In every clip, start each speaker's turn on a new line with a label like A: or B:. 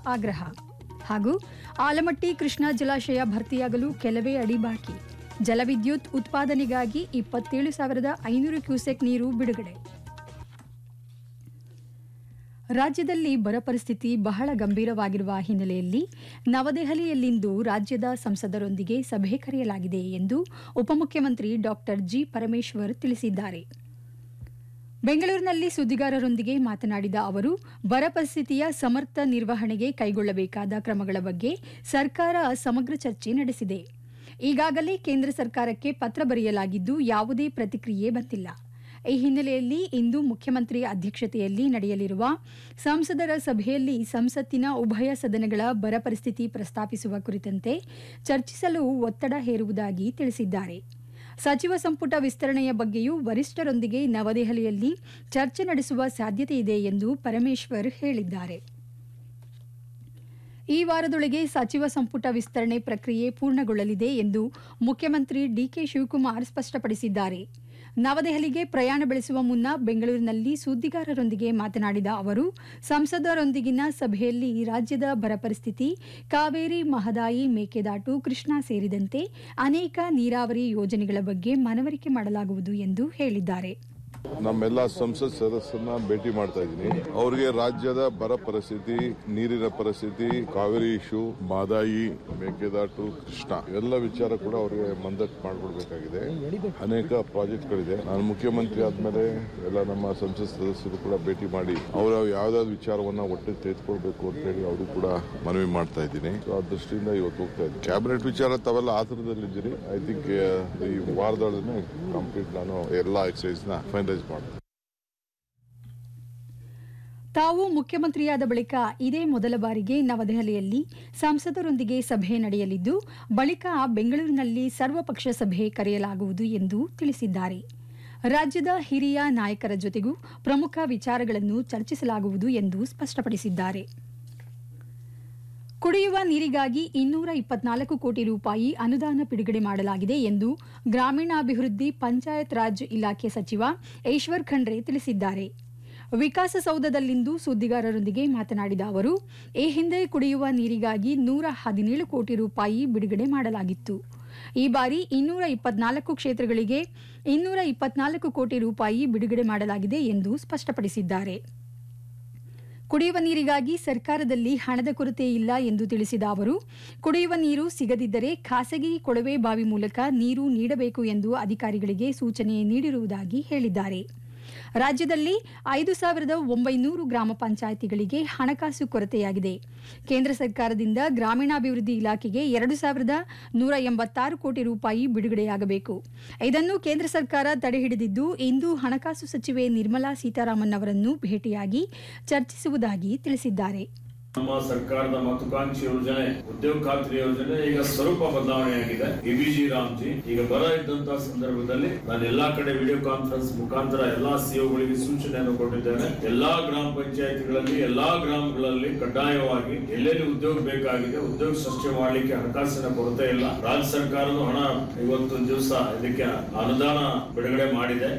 A: ಆಗ್ರಹ ಹಾಗೂ ಆಲಮಟ್ಟಿ ಕೃಷ್ಣಾ ಜಲಾಶಯ ಭರ್ತಿಯಾಗಲು ಕೆಲವೇ ಅಡಿ ಬಾಕಿ ಜಲವಿದ್ಯುತ್ ಉತ್ಪಾದನೆಗಾಗಿ ಇಪ್ಪತ್ತೇಳು ಸಾವಿರದ ಐನೂರು ಕ್ಯೂಸೆಕ್ ನೀರು ಬಿಡುಗಡೆ ರಾಜ್ಯದಲ್ಲಿ ಬರ ಪರಿಸ್ಥಿತಿ ಬಹಳ ಗಂಭೀರವಾಗಿರುವ ಹಿನ್ನೆಲೆಯಲ್ಲಿ ನವದೆಹಲಿಯಲ್ಲಿಂದು ರಾಜ್ಯದ ಸಂಸದರೊಂದಿಗೆ ಸಭೆ ಕರೆಯಲಾಗಿದೆ ಎಂದು ಉಪಮುಖ್ಯಮಂತ್ರಿ ಡಾಕ್ಟರ್ ಜಿ ಪರಮೇಶ್ವರ್ ತಿಳಿಸಿದ್ದಾರೆ ಬೆಂಗಳೂರಿನಲ್ಲಿ ಸುದ್ದಿಗಾರರೊಂದಿಗೆ ಮಾತನಾಡಿದ ಅವರು ಬರ ಪರಿಸ್ಥಿತಿಯ ಸಮರ್ಥ ನಿರ್ವಹಣೆಗೆ ಕೈಗೊಳ್ಳಬೇಕಾದ ಕ್ರಮಗಳ ಬಗ್ಗೆ ಸರ್ಕಾರ ಸಮಗ್ರ ಚರ್ಚೆ ನಡೆಸಿದೆ ಈಗಾಗಲೇ ಕೇಂದ್ರ ಸರ್ಕಾರಕ್ಕೆ ಪತ್ರ ಬರೆಯಲಾಗಿದ್ದು ಯಾವುದೇ ಪ್ರತಿಕ್ರಿಯೆ ಬಂದಿಲ್ಲ ಈ ಹಿನ್ನೆಲೆಯಲ್ಲಿ ಇಂದು ಮುಖ್ಯಮಂತ್ರಿ ಅಧ್ಯಕ್ಷತೆಯಲ್ಲಿ ನಡೆಯಲಿರುವ ಸಂಸದರ ಸಭೆಯಲ್ಲಿ ಸಂಸತ್ತಿನ ಉಭಯ ಸದನಗಳ ಬರ ಪರಿಸ್ಥಿತಿ ಪ್ರಸ್ತಾಪಿಸುವ ಕುರಿತಂತೆ ಚರ್ಚಿಸಲು ಒತ್ತಡ ಹೇರುವುದಾಗಿ ತಿಳಿಸಿದ್ದಾರೆ ಸಚಿವ ಸಂಪುಟ ವಿಸ್ತರಣೆಯ ಬಗ್ಗೆಯೂ ವರಿಷ್ಠರೊಂದಿಗೆ ನವದೆಹಲಿಯಲ್ಲಿ ಚರ್ಚೆ ನಡೆಸುವ ಸಾಧ್ಯತೆ ಇದೆ ಎಂದು ಪರಮೇಶ್ವರ್ ಹೇಳಿದ್ದಾರೆ ಈ ವಾರದೊಳಗೆ ಸಚಿವ ಸಂಪುಟ ವಿಸ್ತರಣೆ ಪ್ರಕ್ರಿಯೆ ಪೂರ್ಣಗೊಳ್ಳಲಿದೆ ಎಂದು ಮುಖ್ಯಮಂತ್ರಿ ಡಿಕೆ ಶಿವಕುಮಾರ್ ಸ್ಪಷ್ಟಪಡಿಸಿದ್ದಾರೆ ನವದೆಹಲಿಗೆ ಪ್ರಯಾಣ ಬೆಳೆಸುವ ಮುನ್ನ ಬೆಂಗಳೂರಿನಲ್ಲಿ ಸುದ್ದಿಗಾರರೊಂದಿಗೆ ಮಾತನಾಡಿದ ಅವರು ಸಂಸದರೊಂದಿಗಿನ ಸಭೆಯಲ್ಲಿ ರಾಜ್ಯದ ಬರ ಪರಿಸ್ಥಿತಿ ಕಾವೇರಿ ಮಹದಾಯಿ ಮೇಕೆದಾಟು ಕೃಷ್ಣಾ ಸೇರಿದಂತೆ ಅನೇಕ ನೀರಾವರಿ ಯೋಜನೆಗಳ ಬಗ್ಗೆ ಮನವರಿಕೆ ಮಾಡಲಾಗುವುದು ಎಂದು ಹೇಳಿದ್ದಾರೆ
B: ನಮ್ಮೆಲ್ಲ ಸಂಸತ್ ಸದಸ್ಯರನ್ನ ಭೇಟಿ ಮಾಡ್ತಾ ಇದ್ದೀನಿ ಅವ್ರಿಗೆ ರಾಜ್ಯದ ಬರ ಪರಿಸ್ಥಿತಿ ನೀರಿನ ಪರಿಸ್ಥಿತಿ ಕಾವೇರಿ ಇಶ್ಯೂ ಮಾದಾಯಿ ಮೇಕೆದಾಟು ಕೃಷ್ಣ ಎಲ್ಲ ವಿಚಾರ ಕೂಡ ಅವರಿಗೆ ಮಂದಟ್ ಮಾಡಿಕೊಡ್ಬೇಕಾಗಿದೆ ಅನೇಕ ಪ್ರಾಜೆಕ್ಟ್ಗಳಿದೆ ನಾನು ಮುಖ್ಯಮಂತ್ರಿ ಆದ್ಮೇಲೆ ಎಲ್ಲ ನಮ್ಮ ಸಂಸತ್ ಸದಸ್ಯರು ಕೂಡ ಭೇಟಿ ಮಾಡಿ ಅವರ ಯಾವ್ದಾವ್ದು ವಿಚಾರವನ್ನ ಒಟ್ಟಿಗೆ ತೆಗೆದುಕೊಳ್ಬೇಕು ಅಂತ ಹೇಳಿ ಅವರು ಕೂಡ ಮನವಿ ಮಾಡ್ತಾ ಇದ್ದೀನಿ ಸೊ ಆ ದೃಷ್ಟಿಯಿಂದ ಇವತ್ತು ಹೋಗ್ತಾ ಇದ್ದೀನಿ ಕ್ಯಾಬಿನೆಟ್ ವಿಚಾರ ತಾವೆಲ್ಲ ಆತರದಲ್ಲಿದ್ದೀರಿ ಐ ಥಿಂಕ್ ಈ ವಾರದೊಳಗೆ ಕಂಪ್ಲೀಟ್ ನಾನು ಎಲ್ಲ ಎಕ್ಸೈಸ್ ನ ಫೈನಲೈಸ್ ಮಾಡ್ತೀನಿ
A: ತಾವು ಮುಖ್ಯಮಂತ್ರಿಯಾದ ಬಳಿಕ ಇದೇ ಮೊದಲ ಬಾರಿಗೆ ನವದೆಹಲಿಯಲ್ಲಿ ಸಂಸದರೊಂದಿಗೆ ಸಭೆ ನಡೆಯಲಿದ್ದು ಬಳಿಕ ಬೆಂಗಳೂರಿನಲ್ಲಿ ಸರ್ವಪಕ್ಷ ಸಭೆ ಕರೆಯಲಾಗುವುದು ಎಂದು ತಿಳಿಸಿದ್ದಾರೆ ರಾಜ್ಯದ ಹಿರಿಯ ನಾಯಕರ ಜೊತೆಗೂ ಪ್ರಮುಖ ವಿಚಾರಗಳನ್ನು ಚರ್ಚಿಸಲಾಗುವುದು ಎಂದು ಸ್ಪಷ್ಟಪಡಿಸಿದ್ದಾರೆ ಕುಡಿಯುವ ನೀರಿಗಾಗಿ ಇನ್ನೂರ ಇಪ್ಪತ್ನಾಲ್ಕು ಕೋಟಿ ರೂಪಾಯಿ ಅನುದಾನ ಬಿಡುಗಡೆ ಮಾಡಲಾಗಿದೆ ಎಂದು ಗ್ರಾಮೀಣಾಭಿವೃದ್ಧಿ ಪಂಚಾಯತ್ ರಾಜ್ ಇಲಾಖೆ ಸಚಿವ ಈಶ್ವರ್ ಖಂಡ್ರೆ ತಿಳಿಸಿದ್ದಾರೆ ವಿಕಾಸಸೌಧದಲ್ಲಿಂದು ಸುದ್ದಿಗಾರರೊಂದಿಗೆ ಮಾತನಾಡಿದ ಅವರು ಈ ಹಿಂದೆ ಕುಡಿಯುವ ನೀರಿಗಾಗಿ ನೂರ ಹದಿನೇಳು ಕೋಟಿ ರೂಪಾಯಿ ಬಿಡುಗಡೆ ಮಾಡಲಾಗಿತ್ತು ಈ ಬಾರಿ ಇನ್ನೂರ ಇಪ್ಪತ್ನಾಲ್ಕು ಕ್ಷೇತ್ರಗಳಿಗೆ ಇನ್ನೂರ ಇಪ್ಪತ್ನಾಲ್ಕು ಕೋಟಿ ರೂಪಾಯಿ ಬಿಡುಗಡೆ ಮಾಡಲಾಗಿದೆ ಎಂದು ಸ್ಪಷ್ಟಪಡಿಸಿದ್ದಾರೆ ಕುಡಿಯುವ ನೀರಿಗಾಗಿ ಸರ್ಕಾರದಲ್ಲಿ ಹಣದ ಕೊರತೆ ಇಲ್ಲ ಎಂದು ತಿಳಿಸಿದ ಅವರು ಕುಡಿಯುವ ನೀರು ಸಿಗದಿದ್ದರೆ ಖಾಸಗಿ ಕೊಳವೆ ಬಾವಿ ಮೂಲಕ ನೀರು ನೀಡಬೇಕು ಎಂದು ಅಧಿಕಾರಿಗಳಿಗೆ ಸೂಚನೆ ನೀಡಿರುವುದಾಗಿ ಹೇಳಿದ್ದಾರೆ ರಾಜ್ಯದಲ್ಲಿ ಐದು ಸಾವಿರದ ಒಂಬೈನೂರು ಗ್ರಾಮ ಪಂಚಾಯಿತಿಗಳಿಗೆ ಹಣಕಾಸು ಕೊರತೆಯಾಗಿದೆ ಕೇಂದ್ರ ಸರ್ಕಾರದಿಂದ ಗ್ರಾಮೀಣಾಭಿವೃದ್ಧಿ ಇಲಾಖೆಗೆ ಎರಡು ಸಾವಿರದ ನೂರ ಎಂಬತ್ತಾರು ಕೋಟಿ ರೂಪಾಯಿ ಬಿಡುಗಡೆಯಾಗಬೇಕು ಇದನ್ನು ಕೇಂದ್ರ ಸರ್ಕಾರ ತಡೆಹಿಡಿದಿದ್ದು ಇಂದು ಹಣಕಾಸು ಸಚಿವೆ ನಿರ್ಮಲಾ ಸೀತಾರಾಮನ್ ಅವರನ್ನು ಭೇಟಿಯಾಗಿ ಚರ್ಚಿಸುವುದಾಗಿ ತಿಳಿಸಿದ್ದಾರೆ
C: ನಮ್ಮ ಸರ್ಕಾರದ ಮಹತ್ವಾಕಾಂಕ್ಷಿ ಯೋಜನೆ ಉದ್ಯೋಗ ಖಾತ್ರಿ ಯೋಜನೆ ಈಗ ಸ್ವರೂಪ ಬದಲಾವಣೆಯಾಗಿದೆ ಎಬಿಜಿ ರಾಮ್ಜಿ ಈಗ ಬರ ಇದ್ದಂತಹ ಸಂದರ್ಭದಲ್ಲಿ ನಾನು ಎಲ್ಲಾ ಕಡೆ ವಿಡಿಯೋ ಕಾನ್ಫರೆನ್ಸ್ ಮುಖಾಂತರ ಎಲ್ಲಾ ಸಿಒಗಳಿಗೆ ಸೂಚನೆಯನ್ನು ಕೊಟ್ಟಿದ್ದೇನೆ ಎಲ್ಲಾ ಗ್ರಾಮ ಪಂಚಾಯತಿಗಳಲ್ಲಿ ಎಲ್ಲಾ ಗ್ರಾಮಗಳಲ್ಲಿ ಕಡ್ಡಾಯವಾಗಿ ಎಲ್ಲೆಲ್ಲಿ ಉದ್ಯೋಗ ಬೇಕಾಗಿದೆ ಉದ್ಯೋಗ ಸೃಷ್ಟಿ ಮಾಡಲಿಕ್ಕೆ ಹಣಕಾಸಿನ ಕೊರತೆ ಇಲ್ಲ ರಾಜ್ಯ ಸರ್ಕಾರನು ಹಣ ಇವತ್ತು ದಿವಸ ಇದಕ್ಕೆ ಅನುದಾನ ಬಿಡುಗಡೆ ಮಾಡಿದೆ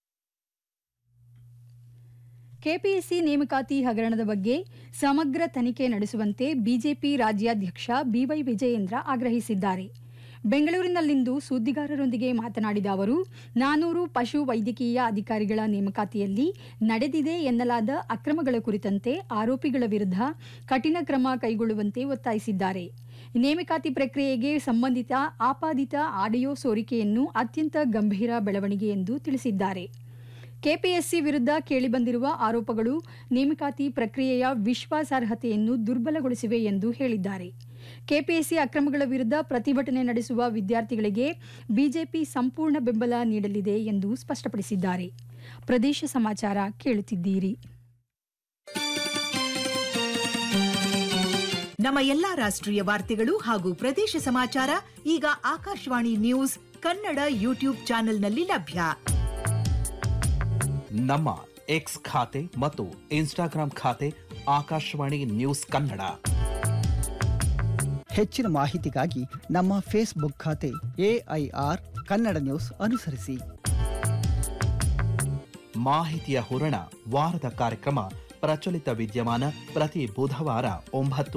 A: ಕೆಪಿಎಸ್ಸಿ ನೇಮಕಾತಿ ಹಗರಣದ ಬಗ್ಗೆ ಸಮಗ್ರ ತನಿಖೆ ನಡೆಸುವಂತೆ ಬಿಜೆಪಿ ರಾಜ್ಯಾಧ್ಯಕ್ಷ ಬಿವೈ ವಿಜಯೇಂದ್ರ ಆಗ್ರಹಿಸಿದ್ದಾರೆ ಬೆಂಗಳೂರಿನಲ್ಲಿಂದು ಸುದ್ದಿಗಾರರೊಂದಿಗೆ ಮಾತನಾಡಿದ ಅವರು ನಾನೂರು ಪಶು ವೈದ್ಯಕೀಯ ಅಧಿಕಾರಿಗಳ ನೇಮಕಾತಿಯಲ್ಲಿ ನಡೆದಿದೆ ಎನ್ನಲಾದ ಅಕ್ರಮಗಳ ಕುರಿತಂತೆ ಆರೋಪಿಗಳ ವಿರುದ್ಧ ಕಠಿಣ ಕ್ರಮ ಕೈಗೊಳ್ಳುವಂತೆ ಒತ್ತಾಯಿಸಿದ್ದಾರೆ ನೇಮಕಾತಿ ಪ್ರಕ್ರಿಯೆಗೆ ಸಂಬಂಧಿತ ಆಪಾದಿತ ಆಡಿಯೋ ಸೋರಿಕೆಯನ್ನು ಅತ್ಯಂತ ಗಂಭೀರ ಬೆಳವಣಿಗೆ ಎಂದು ತಿಳಿಸಿದ್ದಾರೆ ಕೆಪಿಎಸ್ಸಿ ವಿರುದ್ಧ ಕೇಳಿಬಂದಿರುವ ಆರೋಪಗಳು ನೇಮಕಾತಿ ಪ್ರಕ್ರಿಯೆಯ ವಿಶ್ವಾಸಾರ್ಹತೆಯನ್ನು ದುರ್ಬಲಗೊಳಿಸಿವೆ ಎಂದು ಹೇಳಿದ್ದಾರೆ ಕೆಪಿಎಸ್ಸಿ ಅಕ್ರಮಗಳ ವಿರುದ್ಧ ಪ್ರತಿಭಟನೆ ನಡೆಸುವ ವಿದ್ಯಾರ್ಥಿಗಳಿಗೆ ಬಿಜೆಪಿ ಸಂಪೂರ್ಣ ಬೆಂಬಲ ನೀಡಲಿದೆ ಎಂದು ಸ್ಪಷ್ಟಪಡಿಸಿದ್ದಾರೆ ಪ್ರದೇಶ ಸಮಾಚಾರ ಕೇಳುತ್ತಿದ್ದೀರಿ
D: ನಮ್ಮ ಎಲ್ಲಾ ರಾಷ್ಟ್ರೀಯ ವಾರ್ತೆಗಳು ಹಾಗೂ ಪ್ರದೇಶ ಸಮಾಚಾರ ಈಗ ಆಕಾಶವಾಣಿ ನ್ಯೂಸ್ ಕನ್ನಡ ಯೂಟ್ಯೂಬ್ ಚಾನೆಲ್ನಲ್ಲಿ ಲಭ್ಯ
E: ನಮ್ಮ ಎಕ್ಸ್ ಖಾತೆ ಮತ್ತು ಇನ್ಸ್ಟಾಗ್ರಾಂ ಖಾತೆ ಆಕಾಶವಾಣಿ ನ್ಯೂಸ್ ಕನ್ನಡ
F: ಹೆಚ್ಚಿನ ಮಾಹಿತಿಗಾಗಿ ನಮ್ಮ ಫೇಸ್ಬುಕ್ ಖಾತೆ ಎಐಆರ್ ಕನ್ನಡ ನ್ಯೂಸ್ ಅನುಸರಿಸಿ
E: ಮಾಹಿತಿಯ ಹೂರಣ ವಾರದ ಕಾರ್ಯಕ್ರಮ ಪ್ರಚಲಿತ ವಿದ್ಯಮಾನ ಪ್ರತಿ ಬುಧವಾರ ಒಂಬತ್ತು